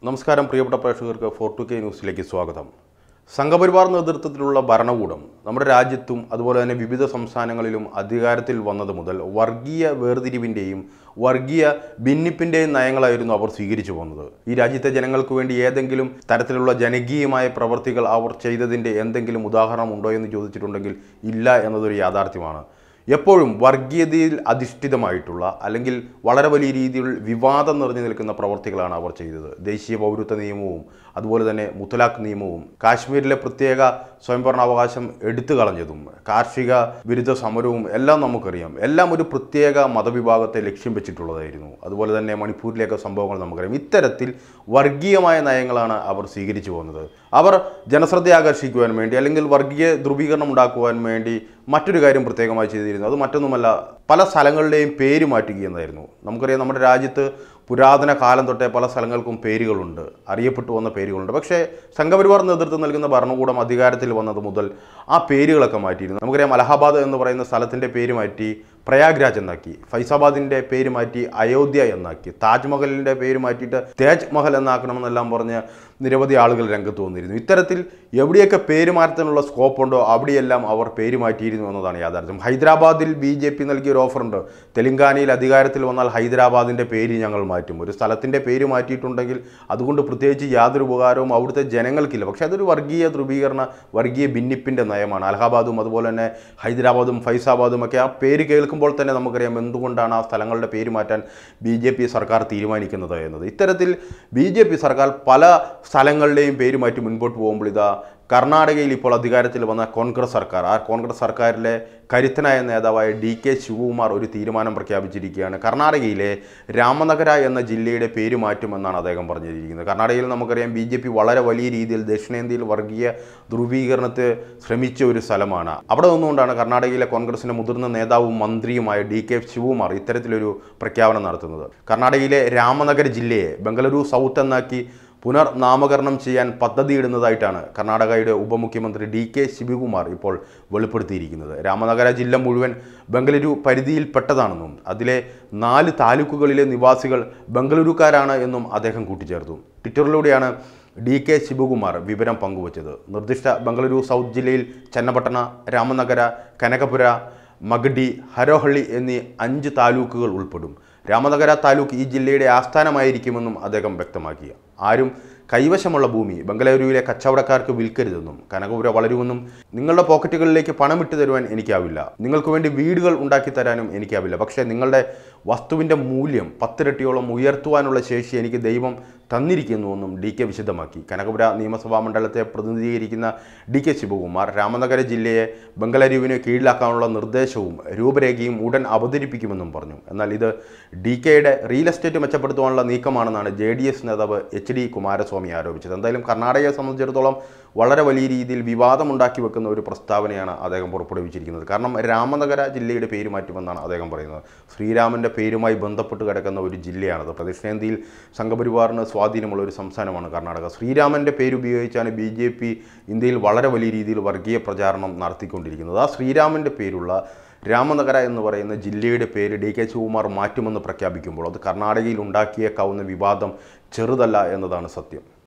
നമസ്കാരം പ്രിയപ്പെട്ട പ്രേക്ഷകർക്ക് ഫോർ ടു കെ ന്യൂസിലേക്ക് സ്വാഗതം സംഘപരിവാർ നേതൃത്വത്തിലുള്ള ഭരണകൂടം നമ്മുടെ രാജ്യത്തും അതുപോലെ തന്നെ വിവിധ സംസ്ഥാനങ്ങളിലും അധികാരത്തിൽ വന്നത് മുതൽ വർഗീയ വേർതിരിവിൻ്റെയും വർഗീയ ഭിന്നിപ്പിൻ്റെയും നയങ്ങളായിരുന്നു അവർ സ്വീകരിച്ചു പോകുന്നത് ഈ രാജ്യത്തെ ജനങ്ങൾക്ക് വേണ്ടി ഏതെങ്കിലും തരത്തിലുള്ള ജനകീയമായ പ്രവർത്തികൾ അവർ ചെയ്തതിൻ്റെ എന്തെങ്കിലും ഉദാഹരണം ഉണ്ടോ എന്ന് ചോദിച്ചിട്ടുണ്ടെങ്കിൽ ഇല്ല എന്നതൊരു യാഥാർത്ഥ്യമാണ് എപ്പോഴും വർഗീയതയിൽ അധിഷ്ഠിതമായിട്ടുള്ള അല്ലെങ്കിൽ വളരെ വലിയ രീതിയിൽ വിവാദം നിറഞ്ഞു നിൽക്കുന്ന പ്രവർത്തികളാണ് അവർ ചെയ്തത് ദേശീയ പൗരത്വ നിയമവും അതുപോലെ തന്നെ മുത്തലാഖ് നിയമവും കാശ്മീരിലെ പ്രത്യേക സ്വയംഭരണാവകാശം എടുത്തു കളഞ്ഞതും കാർഷിക വിരുദ്ധ സമരവും എല്ലാം നമുക്കറിയാം എല്ലാം ഒരു പ്രത്യേക മതവിഭാഗത്തെ ലക്ഷ്യം വെച്ചിട്ടുള്ളതായിരുന്നു അതുപോലെ തന്നെ മണിപ്പൂരിലേക്ക് സംഭവങ്ങൾ നമുക്കറിയാം ഇത്തരത്തിൽ വർഗീയമായ നയങ്ങളാണ് അവർ സ്വീകരിച്ചു പോകുന്നത് അവർ ജനശ്രദ്ധ ആകർഷിക്കുവാൻ വേണ്ടി അല്ലെങ്കിൽ വർഗീയ ധ്രുവീകരണം ഉണ്ടാക്കുവാൻ വേണ്ടി മറ്റൊരു കാര്യം പ്രത്യേകമായി ചെയ്തിരുന്നു അത് മറ്റൊന്നുമല്ല പല സ്ഥലങ്ങളുടെയും പേര് മാറ്റുകയെന്നായിരുന്നു നമുക്കറിയാം നമ്മുടെ രാജ്യത്ത് പുരാതന കാലം തൊട്ടേ പല സ്ഥലങ്ങൾക്കും പേരുകളുണ്ട് അറിയപ്പെട്ടു വന്ന പേരുകളുണ്ട് പക്ഷേ സംഘപരിവാർ നേതൃത്വം നൽകുന്ന ഭരണകൂടം അധികാരത്തിൽ വന്നത് മുതൽ ആ പേരുകളൊക്കെ മാറ്റിയിരുന്നു നമുക്കറിയാം അലഹാബാദ് എന്ന് പറയുന്ന സ്ഥലത്തിൻ്റെ പേര് മാറ്റി പ്രയാഗ്രാജ് എന്നാക്കി ഫൈസാബാദിൻ്റെ പേര് മാറ്റി അയോധ്യ എന്നാക്കി താജ്മഹലിൻ്റെ പേര് മാറ്റിയിട്ട് തേജ് മഹൽ എന്നാക്കണമെന്നെല്ലാം പറഞ്ഞ് നിരവധി ആളുകൾ രംഗത്ത് വന്നിരുന്നു ഇത്തരത്തിൽ എവിടെയൊക്കെ പേര് മാറ്റത്തിനുള്ള സ്കോപ്പ് ഉണ്ടോ അവിടെയെല്ലാം അവർ പേര് മാറ്റിയിരുന്നു എന്നതാണ് യാഥാർത്ഥ്യം ഹൈദരാബാദിൽ ബി ജെ പി നൽകിയ ഒരു ഓഫറുണ്ട് തെലങ്കാനയിൽ അധികാരത്തിൽ വന്നാൽ ഹൈദരാബാദിൻ്റെ പേര് ഞങ്ങൾ മാറ്റും ഒരു സ്ഥലത്തിൻ്റെ പേര് മാറ്റിയിട്ടുണ്ടെങ്കിൽ അതുകൊണ്ട് പ്രത്യേകിച്ച് യാതൊരു ഉപകാരവും അവിടുത്തെ ജനങ്ങൾക്കില്ല പക്ഷേ അതൊരു വർഗീയ ധ്രുവീകരണ വർഗീയ ഭിന്നിപ്പിൻ്റെ നയമാണ് അലഹാബാദും അതുപോലെ തന്നെ ഹൈദരാബാദും ഫൈസാബാദും ഒക്കെ ആ പേര് കേൾക്കുമ്പോൾ തന്നെ നമുക്കറിയാം എന്തുകൊണ്ടാണ് ആ സ്ഥലങ്ങളുടെ പേര് മാറ്റാൻ ബി ജെ പി സർക്കാർ തീരുമാനിക്കുന്നത് എന്നത് ഇത്തരത്തിൽ ബി ജെ പി സർക്കാർ പല സ്ഥലങ്ങളുടെയും പേര് മാറ്റി മുൻപോട്ട് പോകുമ്പോൾ ഇതാ കർണാടകയിൽ ഇപ്പോൾ അധികാരത്തിൽ വന്ന കോൺഗ്രസ് സർക്കാർ ആ കോൺഗ്രസ് സർക്കാരിലെ കരുത്തനായ നേതാവായ ഡി കെ ശിവകുമാർ ഒരു തീരുമാനം പ്രഖ്യാപിച്ചിരിക്കുകയാണ് കർണാടകയിലെ രാമനഗര എന്ന ജില്ലയുടെ പേര് മാറ്റുമെന്നാണ് അദ്ദേഹം പറഞ്ഞിരിക്കുന്നത് കർണാടകയിൽ നമുക്കറിയാം ബി ജെ പി വളരെ വലിയ രീതിയിൽ ദക്ഷിണേന്ത്യയിൽ വർഗീയ ധ്രുവീകരണത്തെ ശ്രമിച്ച ഒരു സ്ഥലമാണ് അവിടെ നിന്നുകൊണ്ടാണ് കർണാടകയിലെ കോൺഗ്രസിൻ്റെ മുതിർന്ന നേതാവും മന്ത്രിയുമായ ഡി കെ ശിവകുമാർ ഇത്തരത്തിലൊരു പ്രഖ്യാപനം നടത്തുന്നത് കർണാടകയിലെ രാമനഗര ജില്ലയെ ബംഗളൂരു സൗത്ത് എന്നാക്കി പുനർനാമകരണം ചെയ്യാൻ പദ്ധതിയിടുന്നതായിട്ടാണ് കർണാടകയുടെ ഉപമുഖ്യമന്ത്രി ഡി കെ ശിവകുമാർ ഇപ്പോൾ വെളിപ്പെടുത്തിയിരിക്കുന്നത് രാമനഗര ജില്ല മുഴുവൻ ബംഗളൂരു പരിധിയിൽപ്പെട്ടതാണെന്നും അതിലെ നാല് താലൂക്കുകളിലെ നിവാസികൾ ബംഗളൂരുക്കാരാണ് എന്നും അദ്ദേഹം കൂട്ടിച്ചേർത്തു ട്വിറ്ററിലൂടെയാണ് ഡി കെ ശിവകുമാർ വിവരം പങ്കുവച്ചത് നിർദ്ദിഷ്ട ബംഗളൂരു സൗത്ത് ജില്ലയിൽ ചന്നപട്ടണ രാമനഗര കനകപുര മഗഡി ഹരോഹള്ളി എന്നീ അഞ്ച് താലൂക്കുകൾ ഉൾപ്പെടും രാമനഗര താലൂക്ക് ഈ ജില്ലയുടെ ആസ്ഥാനമായിരിക്കുമെന്നും അദ്ദേഹം വ്യക്തമാക്കി ആരും കൈവശമുള്ള ഭൂമി ബംഗളൂരുവിലെ കച്ചവടക്കാർക്ക് വിൽക്കരുതെന്നും കനകപുര വളരുമെന്നും നിങ്ങളുടെ പോക്കറ്റുകളിലേക്ക് പണം ഇട്ട് തരുവാൻ എനിക്കാവില്ല നിങ്ങൾക്ക് വേണ്ടി വീടുകൾ ഉണ്ടാക്കി തരാനും എനിക്കാവില്ല പക്ഷേ നിങ്ങളുടെ വസ്തുവിൻ്റെ മൂല്യം പത്തിരട്ടിയോളം ഉയർത്തുവാനുള്ള ശേഷി എനിക്ക് ദൈവം തന്നിരിക്കുന്നുവെന്നും ഡി കെ വിശദമാക്കി കനകപുര നിയമസഭാ മണ്ഡലത്തെ പ്രതിനിധീകരിക്കുന്ന ഡി കെ ശിവകുമാർ രാമനഗര ജില്ലയെ ബംഗളൂരുവിന് കീഴിലാക്കാനുള്ള നിർദ്ദേശവും രൂപരേഖയും ഉടൻ അവതരിപ്പിക്കുമെന്നും പറഞ്ഞു എന്നാൽ ഇത് ഡി കെയുടെ റിയൽ എസ്റ്റേറ്റ് മെച്ചപ്പെടുത്തുവാനുള്ള നീക്കമാണെന്നാണ് ജെ ഡി എസ് നേതാവ് എച്ച് ഡി കുമാരസ്വാമി ആരോപിച്ചത് എന്തായാലും കർണാടകയെ സംബന്ധിച്ചിടത്തോളം വളരെ വലിയ രീതിയിൽ വിവാദമുണ്ടാക്കി വെക്കുന്ന ഒരു പ്രസ്താവനയാണ് അദ്ദേഹം പുറപ്പെടുവിച്ചിരിക്കുന്നത് കാരണം രാമനഗര ജില്ലയുടെ പേര് മാറ്റുമെന്നാണ് അദ്ദേഹം പറയുന്നത് ശ്രീരാമൻ്റെ പേരുമായി ബന്ധപ്പെട്ട് കിടക്കുന്ന ഒരു ജില്ലയാണത് ദക്ഷിണേന്ത്യയിൽ സംഘപരിവാറിന് സ്വാധീനമുള്ള ഒരു സംസ്ഥാനമാണ് കർണാടക ശ്രീരാമൻ്റെ പേരുപയോഗിച്ചാണ് ബി ജെ പി ഇന്ത്യയിൽ വളരെ വലിയ രീതിയിൽ വർഗീയ പ്രചാരണം നടത്തിക്കൊണ്ടിരിക്കുന്നത് ആ ശ്രീരാമൻ്റെ പേരുള്ള രാമനഗര എന്ന് പറയുന്ന ജില്ലയുടെ പേര് ഡി കെ ശിവകുമാർ മാറ്റുമെന്ന് പ്രഖ്യാപിക്കുമ്പോൾ അത് കർണാടകയിൽ ഉണ്ടാക്കിയേക്കാവുന്ന വിവാദം ചെറുതല്ല എന്നതാണ് സത്യം